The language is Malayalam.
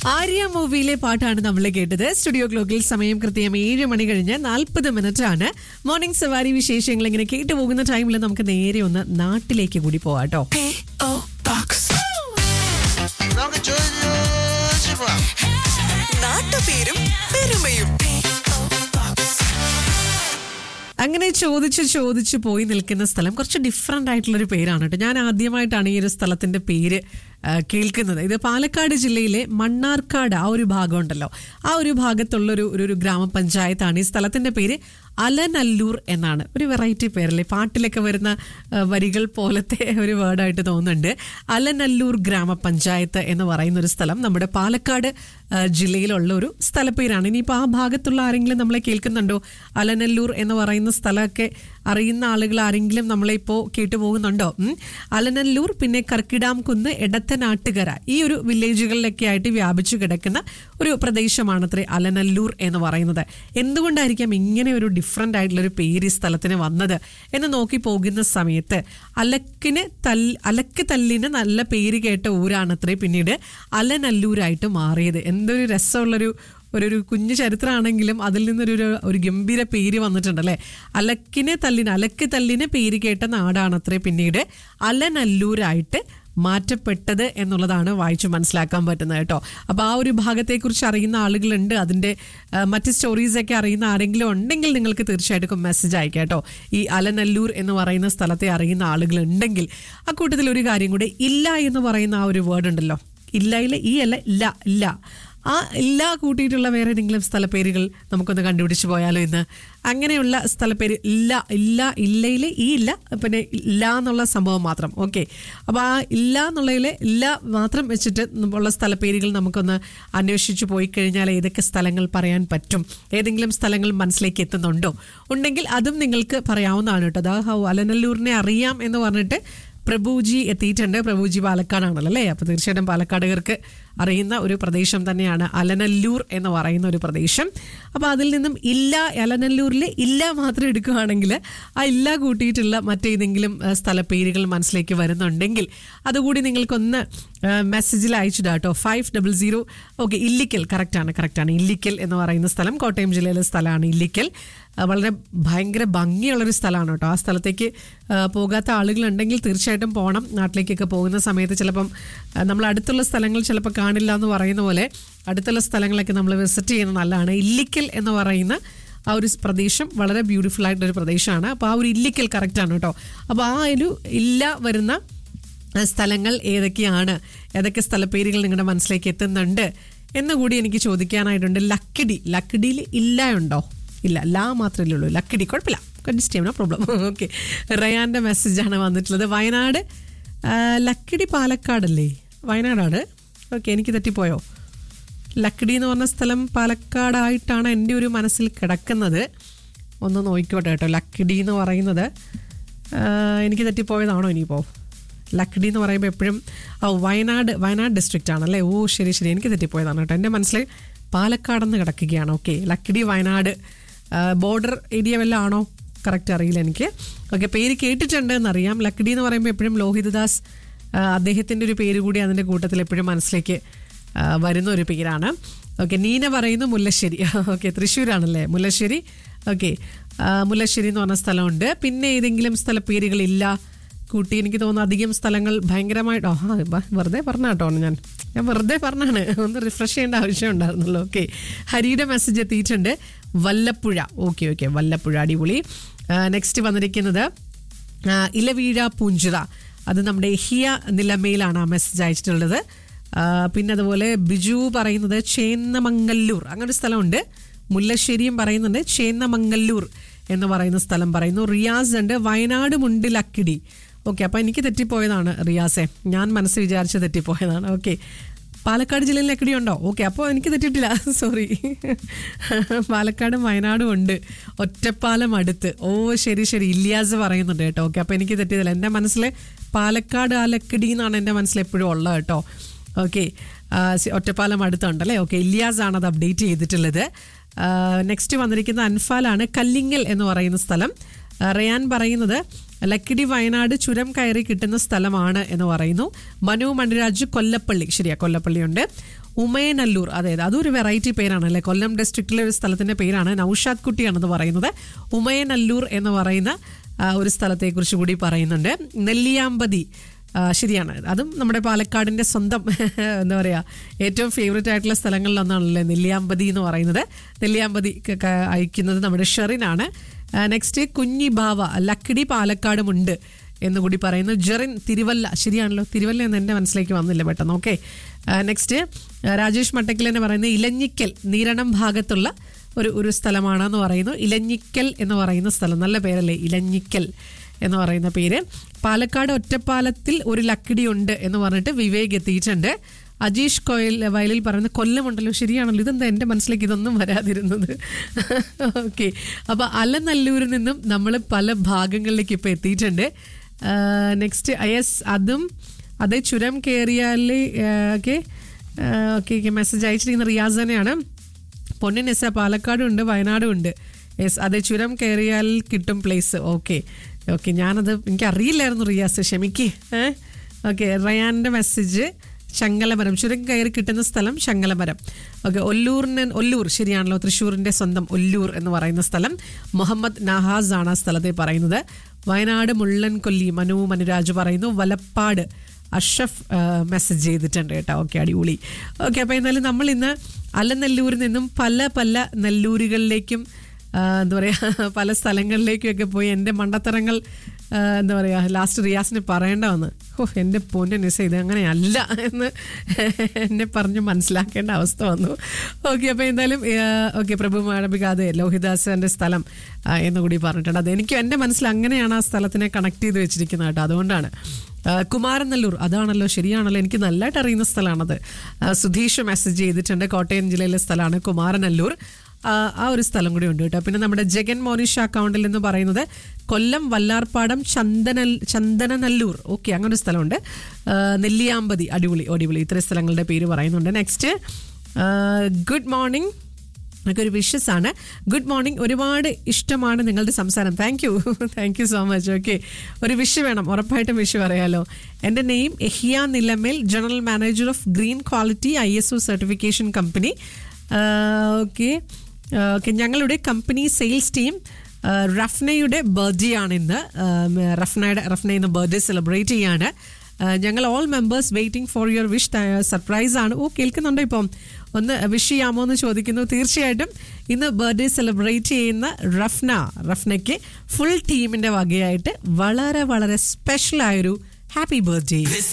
ആര്യ മൂവിയിലെ പാട്ടാണ് നമ്മൾ കേട്ടത് സ്റ്റുഡിയോ ക്ലോക്കിൽ സമയം കൃത്യം ഏഴ് മണി കഴിഞ്ഞ് നാൽപ്പത് മിനിറ്റ് ആണ് മോർണിംഗ് സവാരി വിശേഷങ്ങൾ ഇങ്ങനെ കേട്ടു പോകുന്ന ടൈമിൽ നമുക്ക് നേരെ ഒന്ന് നാട്ടിലേക്ക് കൂടി പോവാട്ടോ P.O. Box. നമുക്ക് ചോദിച്ചു പോവാം നാട്ടുപേരും പെരുമയും P.O. Box. അങ്ങനെ ചോദിച്ച് ചോദിച്ച് പോയി നിൽക്കുന്ന സ്ഥലം കുറച്ച് ഡിഫറെൻ്റ് ആയിട്ടുള്ളൊരു പേരാണ് കേട്ടോ ഞാൻ ആദ്യമായിട്ടാണ് ഈ ഒരു സ്ഥലത്തിന്റെ പേര് ആ, കേൾക്കുന്നത് ഇത് പാലക്കാട് ജില്ലയിലെ മണ്ണാർക്കാട് ആ ഒരു ഭാഗം ഉണ്ടല്ലോ ആ ഒരു ഭാഗത്തുള്ളൊരു ഒരു ഒരു ഗ്രാമപഞ്ചായത്താണ് ഈ സ്ഥലത്തിന്റെ പേര് അലനല്ലൂർ എന്നാണ് ഒരു വെറൈറ്റി പേരല്ലേ പാട്ടിലൊക്കെ വരുന്ന ആ, വരികൾ പോലത്തെ ഒരു വേർഡായിട്ട് തോന്നുന്നുണ്ട് അലനല്ലൂർ ഗ്രാമപഞ്ചായത്ത് എന്ന് പറയുന്ന ഒരു സ്ഥലം നമ്മുടെ പാലക്കാട് ആ, ജില്ലയിലുള്ള ഒരു സ്ഥലപ്പേരാണ് ഇനിയിപ്പോൾ ആ ഭാഗത്തുള്ള ആരെങ്കിലും നമ്മളെ കേൾക്കുന്നുണ്ടോ അലനല്ലൂർ എന്ന് പറയുന്ന സ്ഥലമൊക്കെ അറിയുന്ന ആളുകൾ ആരെങ്കിലും നമ്മളെ ഇപ്പോൾ കേട്ടു പോകുന്നുണ്ടോ ഉം. അലനല്ലൂർ പിന്നെ കർക്കിടാംകുന്ന് എടത്തനാട്ടുകര ഈ ഒരു വില്ലേജുകളിലൊക്കെ ആയിട്ട് വ്യാപിച്ചു കിടക്കുന്ന ഒരു പ്രദേശമാണത്രേ അലനല്ലൂർ എന്ന് പറയുന്നത് എന്തുകൊണ്ടായിരിക്കാം ഇങ്ങനെ ഒരു ഡിഫറെൻ്റ് ആയിട്ടുള്ള ഒരു പേര് ഈ സ്ഥലത്തിന് വന്നത് എന്ന് നോക്കി പോകുന്ന സമയത്ത് അലക്കിന് തല് അലക്ക് തല്ലിന് നല്ല പേര് കേട്ട ഊരാണത്രേ പിന്നീട് അലനല്ലൂരായിട്ട് മാറിയത് എന്തൊരു രസമുള്ളൊരു ഒരു ഒരു കുഞ്ഞു ചരിത്രമാണെങ്കിലും അതിൽ നിന്നൊരു ഒരു- ഒരു ഗംഭീര പേര് വന്നിട്ടുണ്ടല്ലേ അലക്കിനെ തല്ലിന് അലക്ക് തല്ലിന് പേര് കേട്ട നാടാണത്രേ പിന്നീട് അലനല്ലൂരായിട്ട് മാറ്റപ്പെട്ടത് എന്നുള്ളതാണ് വായിച്ചു മനസ്സിലാക്കാൻ പറ്റുന്നത് കേട്ടോ അപ്പോൾ ആ ഒരു ഭാഗത്തെക്കുറിച്ച് അറിയുന്ന ആളുകളുണ്ട് അതിൻ്റെ ആ, മറ്റ് സ്റ്റോറീസൊക്കെ അറിയുന്ന ആരെങ്കിലും ഉണ്ടെങ്കിൽ നിങ്ങൾക്ക് തീർച്ചയായിട്ടും മെസ്സേജ് അയക്കാം കേട്ടോ ഈ അലനല്ലൂർ എന്ന് പറയുന്ന സ്ഥലത്തെ അറിയുന്ന ആളുകളുണ്ടെങ്കിൽ ആ കൂട്ടത്തിൽ ഒരു കാര്യം കൂടി ഇല്ല എന്ന് പറയുന്ന ആ ഒരു വേർഡ് ഉണ്ടല്ലോ ഇല്ലയിലെ ഈ അല്ല ഇല്ല ഇല്ല ആ ഇല്ല കൂട്ടിയിട്ടുള്ള വേറെ ഏതെങ്കിലും സ്ഥലപ്പേരുകൾ നമുക്കൊന്ന് കണ്ടുപിടിച്ച് പോയാലോ ഇന്ന് അങ്ങനെയുള്ള സ്ഥലപ്പേര് ഇല്ല ഇല്ല ഇല്ലയിലെ ഈ ഇല്ല പിന്നെ ഇല്ല എന്നുള്ള സംഭവം മാത്രം ഓക്കെ അപ്പോൾ ആ ഇല്ല എന്നുള്ളതിലെ ഇല്ല മാത്രം വെച്ചിട്ട് ഉള്ള സ്ഥലപ്പേരുകൾ നമുക്കൊന്ന് അന്വേഷിച്ച് പോയി കഴിഞ്ഞാൽ ഏതൊക്കെ സ്ഥലങ്ങൾ പറയാൻ പറ്റും ഏതെങ്കിലും സ്ഥലങ്ങൾ മനസ്സിലേക്ക് എത്തുന്നുണ്ടോ ഉണ്ടെങ്കിൽ അതും നിങ്ങൾക്ക് പറയാവുന്നതാണ് കേട്ടോ അതാ ഹൗ അലനല്ലൂരിനെ അറിയാം എന്ന് പറഞ്ഞിട്ട് പ്രഭുജി എത്തിയിട്ടുണ്ട് പ്രഭുജി പാലക്കാടാണല്ലോ അല്ലേ അപ്പോൾ തീർച്ചയായിട്ടും പാലക്കാടുകാർക്ക് അറിയുന്ന ഒരു പ്രദേശം തന്നെയാണ് അലനല്ലൂർ എന്ന് പറയുന്ന ഒരു പ്രദേശം അപ്പോൾ അതിൽ നിന്നും ഇല്ല അലനല്ലൂരിൽ ഇല്ല മാത്രം എടുക്കുകയാണെങ്കിൽ ആ ഇല്ല കൂട്ടിയിട്ടുള്ള മറ്റേതെങ്കിലും ആ, സ്ഥലപ്പേരുകൾ മനസ്സിലേക്ക് വരുന്നുണ്ടെങ്കിൽ അതുകൂടി നിങ്ങൾക്കൊന്ന് മെസ്സേജിൽ അയച്ചിടാം കേട്ടോ five double zero okay Illikkal കറക്റ്റാണ് കറക്റ്റാണ് ഇല്ലിക്കൽ എന്ന് പറയുന്ന സ്ഥലം കോട്ടയം ജില്ലയിലെ സ്ഥലമാണ് ഇല്ലിക്കൽ ആ, വളരെ ഭയങ്കര ഭംഗിയുള്ളൊരു സ്ഥലമാണ് കേട്ടോ ആ സ്ഥലത്തേക്ക് ആ, പോകാത്ത ആളുകളുണ്ടെങ്കിൽ തീർച്ചയായിട്ടും പോകണം നാട്ടിലേക്കൊക്കെ പോകുന്ന സമയത്ത് ചിലപ്പം ആ, നമ്മൾ അടുത്തുള്ള സ്ഥലങ്ങൾ ചിലപ്പോൾ കാണില്ല എന്ന് പറയുന്ന പോലെ അടുത്തുള്ള സ്ഥലങ്ങളൊക്കെ നമ്മൾ വിസിറ്റ് ചെയ്യുന്നത് നല്ലതാണ് ഇല്ലിക്കൽ എന്ന് പറയുന്ന ആ ഒരു പ്രദേശം വളരെ ബ്യൂട്ടിഫുൾ ആയിട്ടൊരു പ്രദേശമാണ് അപ്പോൾ ആ ഒരു ഇല്ലിക്കൽ കറക്റ്റാണ് കേട്ടോ അപ്പോൾ ആ ഒരു ഇല്ല വരുന്ന സ്ഥലങ്ങൾ ഏതൊക്കെയാണ് ഏതൊക്കെ സ്ഥലപ്പേരുകൾ നിങ്ങളുടെ മനസ്സിലേക്ക് എത്തുന്നുണ്ട് എന്നുകൂടി എനിക്ക് ചോദിക്കാനായിട്ടുണ്ട് ലക്കിടി ലക്കിടിയിൽ ഇല്ല ഉണ്ടോ ഇല്ല ലാ മാത്രമേ ഉള്ളൂ ലക്കിടി കുഴപ്പമില്ല അഡ്ജസ്റ്റ് ചെയ്യാം നോ പ്രോബ്ലം ഓക്കെ റയാൻ്റെ മെസ്സേജാണ് വന്നിട്ടുള്ളത് വയനാട് ആ, ലക്കിടി പാലക്കാടല്ലേ വയനാടാണ് ഓക്കെ എനിക്ക് തെറ്റിപ്പോയോ ലക്കിടി എന്ന് പറഞ്ഞ സ്ഥലം പാലക്കാടായിട്ടാണ് എൻ്റെ ഒരു മനസ്സിൽ കിടക്കുന്നത് ഒന്ന് നോക്കിക്കോട്ടെ കേട്ടോ ലക്കിടി എന്ന് പറയുന്നത് ആ, എനിക്ക് തെറ്റിപ്പോയതാണോ ഇനിയിപ്പോൾ ലക്കിടി എന്ന് പറയുമ്പോൾ എപ്പോഴും ഓ വയനാട് വയനാട് ഡിസ്ട്രിക്റ്റ് ആണല്ലേ ഓ ശരി ശരി എനിക്ക് തെറ്റിപ്പോയതാണ് കേട്ടോ എൻ്റെ മനസ്സിൽ പാലക്കാടെന്ന് കിടക്കുകയാണ് okay Lakkidi Wayanad border area വല്ലതും ആണോ കറക്റ്റ് അറിയില്ല എനിക്ക് ഓക്കെ പേര് കേട്ടിട്ടുണ്ട് എന്നറിയാം ലക്കിടി എന്ന് പറയുമ്പോൾ എപ്പോഴും ലോഹിതദാസ് ആ, അദ്ദേഹത്തിൻ്റെ ഒരു പേര് കൂടി അതിൻ്റെ കൂട്ടത്തിൽ എപ്പോഴും മനസ്സിലേക്ക് ആ, വരുന്ന ഒരു പേരാണ് ഓക്കെ നീന പറയുന്നു മുല്ലശ്ശേരി ഓക്കെ തൃശ്ശൂരാണല്ലേ മുല്ലശ്ശേരി ഓക്കെ മുല്ലശ്ശേരി എന്ന് പറഞ്ഞ സ്ഥലമുണ്ട് പിന്നെ ഏതെങ്കിലും സ്ഥല പേരുകളില്ല കൂട്ടി എനിക്ക് തോന്നുന്നു അധികം സ്ഥലങ്ങൾ ഭയങ്കരമായിട്ട് ആ ബ- വെറുതെ പറഞ്ഞ കേട്ടോ ഞാൻ ഞാൻ വെറുതെ പറഞ്ഞാണ് ഒന്ന് റിഫ്രഷ് ചെയ്യേണ്ട ആവശ്യം ഉണ്ടായിരുന്നല്ലോ ഓക്കെ ഹരിയുടെ മെസ്സേജ് എത്തിയിട്ടുണ്ട് വല്ലപ്പുഴ ഓക്കെ ഓക്കെ വല്ലപ്പുഴ അടിപൊളി നെക്സ്റ്റ് വന്നിരിക്കുന്നത് ആ, ഇലവീഴ പൂഞ്ചിറ അത് നമ്മുടെ ഹിയ നിലമയിലാണ് ആ മെസ്സേജ് അയച്ചിട്ടുള്ളത് ആ, പിന്നെ അതുപോലെ ബിജു പറയുന്നത് ചേന്നമംഗല്ലൂർ അങ്ങനെ ഒരു സ്ഥലമുണ്ട് മുല്ലശ്ശേരിയും പറയുന്നുണ്ട് ചേന്നമംഗല്ലൂർ എന്ന് പറയുന്ന സ്ഥലം പറയുന്നു റിയാസ് ഉണ്ട് വയനാടുമുണ്ട് ലക്കിടി ഓക്കെ അപ്പോൾ എനിക്ക് തെറ്റിപ്പോയതാണ് റിയാസെ ഞാൻ മനസ്സ് വിചാരിച്ച് തെറ്റിപ്പോയതാണ് ഓക്കെ പാലക്കാട് ജില്ലയിൽ ലക്കിടി ഉണ്ടോ ഓക്കെ അപ്പോൾ എനിക്ക് തെറ്റിയിട്ടില്ല സോറി പാലക്കാടും വയനാടും ഉണ്ട് ഒറ്റപ്പാലം അടുത്ത് ഓ ശരി ശരി ഇല്യാസ് പറയുന്നുണ്ട് കേട്ടോ ഓക്കെ അപ്പോൾ എനിക്ക് തെറ്റിയതില്ല എൻ്റെ മനസ്സിൽ പാലക്കാട് ആ ലക്കിടി എന്നാണ് എൻ്റെ മനസ്സിൽ എപ്പോഴും ഉള്ളത് കേട്ടോ ഓക്കെ ഒറ്റപ്പാലം അടുത്തുണ്ടല്ലേ ഓക്കെ ഇല്യാസ് ആണ് അത് അപ്ഡേറ്റ് ചെയ്തിട്ടുള്ളത് നെക്സ്റ്റ് വന്നിരിക്കുന്ന അൻഫാലാണ് കല്ലിങ്ങൽ എന്ന് പറയുന്ന സ്ഥലം ആ, റയാൻ പറയുന്നത് ലക്കിടി വയനാട് ചുരം കയറി കിട്ടുന്ന സ്ഥലമാണ് എന്ന് പറയുന്നു മനു മണിരാജ് കൊല്ലപ്പള്ളി ശരിയാ കൊല്ലപ്പള്ളിയുണ്ട് ഉമയനല്ലൂർ അതെ അതെ അതൊരു വെറൈറ്റി പേരാണ് അല്ലേ കൊല്ലം ഡിസ്ട്രിക്റ്റിലെ ഒരു സ്ഥലത്തിന്റെ പേരാണ് നൌഷാദ് കുട്ടിയാണെന്ന് പറയുന്നത് ഉമയനല്ലൂർ എന്ന് പറയുന്ന ആ, ഒരു സ്ഥലത്തെക്കുറിച്ച് കൂടി പറയുന്നുണ്ട് നെല്ലിയാമ്പതി ആ, ശരിയാണ് അതും നമ്മുടെ പാലക്കാടിന്റെ സ്വന്തം എന്താ പറയുക ഏറ്റവും ഫേവറേറ്റ് ആയിട്ടുള്ള സ്ഥലങ്ങളിലൊന്നാണല്ലേ നെല്ലിയാമ്പതി എന്ന് പറയുന്നത് നെല്ലിയാമ്പതി ക- ക- അയക്കുന്നത് നമ്മുടെ ഷെറിനാണ് നെക്സ്റ്റ് കുഞ്ഞി ബാവ ലക്കിടി പാലക്കാടുമുണ്ട് എന്ന് കൂടി പറയുന്നു ജെറിൻ തിരുവല്ല ശരിയാണല്ലോ തിരുവല്ല എന്ന് എൻ്റെ മനസ്സിലേക്ക് വന്നില്ല പെട്ടെന്ന് ഓക്കെ നെക്സ്റ്റ് രാജേഷ് മട്ടക്കിൽ എന്ന് പറയുന്നത് ഇലഞ്ഞിക്കൽ നീരണം ഭാഗത്തുള്ള ഒരു ഒരു സ്ഥലമാണെന്ന് പറയുന്നു ഇലഞ്ഞിക്കൽ എന്ന് പറയുന്ന സ്ഥലം നല്ല പേരല്ലേ ഇലഞ്ഞിക്കൽ എന്ന് പറയുന്ന പേര് പാലക്കാട് ഒറ്റപ്പാലത്തിൽ ഒരു ലക്കിടി ഉണ്ട് എന്ന് പറഞ്ഞിട്ട് വിവേക് എത്തിയിട്ടുണ്ട് അജീഷ് കോയൽ വയലിൽ പറയുന്ന കൊല്ലമുണ്ടല്ലോ ശരിയാണല്ലോ ഇതെന്താ എൻ്റെ മനസ്സിലേക്ക് ഇതൊന്നും വരാതിരുന്നത് ഓക്കെ അപ്പോൾ അലനല്ലൂരിൽ നിന്നും നമ്മൾ പല ഭാഗങ്ങളിലേക്ക് ഇപ്പോൾ എത്തിയിട്ടുണ്ട് നെക്സ്റ്റ് യെസ് അതും അതേ ചുരം കയറിയാൽ ഓക്കെ ഓക്കെ ഓക്കെ മെസ്സേജ് അയച്ചിരിക്കുന്ന റിയാസ് തന്നെയാണ് പൊന്നിനെസ പാലക്കാടും ഉണ്ട് വയനാടും ഉണ്ട് യെസ് അതെ ചുരം കയറിയാൽ കിട്ടും പ്ലേസ് ഓക്കെ ഓക്കെ ഞാനത് എനിക്ക് അറിയില്ലായിരുന്നു റിയാസ് ക്ഷമിക്ക് ഏ ഓക്കെ റയാൻ്റെ മെസ്സേജ് ശങ്കലമരം ചുരം കയറി കിട്ടുന്ന സ്ഥലം ശങ്കലമരം ഓക്കെ ഒല്ലൂറിന് ഒല്ലൂർ ശരിയാണല്ലോ തൃശ്ശൂരിൻ്റെ സ്വന്തം ഒല്ലൂർ എന്ന് പറയുന്ന സ്ഥലം മുഹമ്മദ് നഹാസ് ആണ് ആ സ്ഥലത്തെ പറയുന്നത് വയനാട് മുള്ളൻകൊല്ലി മനു മനുരാജ് പറയുന്നു വലപ്പാട് അഷഫ് മെസ്സേജ് ചെയ്തിട്ടുണ്ട് കേട്ടോ ഓക്കെ അടിപൊളി ഓക്കെ അപ്പോൾ എന്നാലും നമ്മൾ ഇന്ന് അലനെല്ലൂരിൽ നിന്നും പല പല നെല്ലൂരുകളിലേക്കും ആ, എന്താ പറയുക പല സ്ഥലങ്ങളിലേക്കും ഒക്കെ പോയി എൻ്റെ മണ്ടത്തരങ്ങൾ ആ, എന്താ പറയുക ലാസ്റ്റ് റിയാസിന് പറയേണ്ട വന്ന് ഓ എൻ്റെ പൊന്നെ നിസ ഇത് അങ്ങനെയല്ല എന്ന് എന്നെ പറഞ്ഞ് മനസ്സിലാക്കേണ്ട അവസ്ഥ വന്നു ഓക്കെ അപ്പോൾ എന്തായാലും ഓക്കെ പ്രഭു മാടബികാതെ ലോഹിദാസൻ്റെ സ്ഥലം ആ, എന്ന് കൂടി പറഞ്ഞിട്ടുണ്ട് അത് എനിക്ക് എൻ്റെ മനസ്സിൽ അങ്ങനെയാണ് ആ സ്ഥലത്തിനെ കണക്ട് ചെയ്ത് വെച്ചിരിക്കുന്നത് കേട്ടോ അതുകൊണ്ടാണ് ആ, കുമാരനെല്ലൂർ അതാണല്ലോ ശരിയാണല്ലോ എനിക്ക് നല്ലതായിട്ട് അറിയുന്ന സ്ഥലമാണത് ആ, സുധീഷ് മെസ്സേജ് ചെയ്തിട്ടുണ്ട് കോട്ടയം ജില്ലയിലെ സ്ഥലമാണ് കുമാരനെല്ലൂർ ആ, ആ ഒരു സ്ഥലം കൂടി ഉണ്ട് കേട്ടോ പിന്നെ നമ്മുടെ ജഗൻ മോനിഷ അക്കൗണ്ടിൽ എന്ന് പറയുന്നത് കൊല്ലം വല്ലാർപ്പാടം ചന്ദന ചന്ദനനല്ലൂർ ഓക്കെ അങ്ങനെ ഒരു സ്ഥലമുണ്ട് ആ, നെല്ലിയാമ്പതി അടിപൊളി അടിപൊളി ഇത്രയും സ്ഥലങ്ങളുടെ പേര് പറയുന്നുണ്ട് നെക്സ്റ്റ് ഗുഡ് മോർണിംഗ് ഒക്കെ ഒരു വിഷസ് ആണ് ഗുഡ് മോർണിംഗ് ഒരുപാട് ഇഷ്ടമാണ് നിങ്ങളുടെ സംസാരം thank you thank you so much okay ഒരു വിഷ് വേണം ഉറപ്പായിട്ടും വിഷ് പറയാലോ എൻ്റെ name Ehiya Nilamel general manager of green quality I S O certification company okay okay ഞങ്ങളുടെ കമ്പനി സെയിൽസ് ടീം റഫ്നയുടെ ബർത്ത്ഡേ ആണ് ഇന്ന് റഫ്നയുടെ റഫ്ന ഇന്ന് ബർത്ത്ഡേ സെലിബ്രേറ്റ് ചെയ്യാണ് ആ, ഞങ്ങൾ all members waiting for your wish surprise ആണ് ഓ കേൾക്കുന്നുണ്ടോ ഇപ്പം ഒന്ന് വിഷ് ചെയ്യാമോ എന്ന് ചോദിക്കുന്നു തീർച്ചയായിട്ടും ഇന്ന് ബർത്ത്ഡേ സെലിബ്രേറ്റ് ചെയ്യുന്ന റഫ്ന റഫ്നയ്ക്ക് ഫുൾ ടീമിന്റെ വകയായിട്ട് വളരെ വളരെ സ്പെഷ്യൽ ആയൊരു ഹാപ്പി ബർത്ത്ഡേ This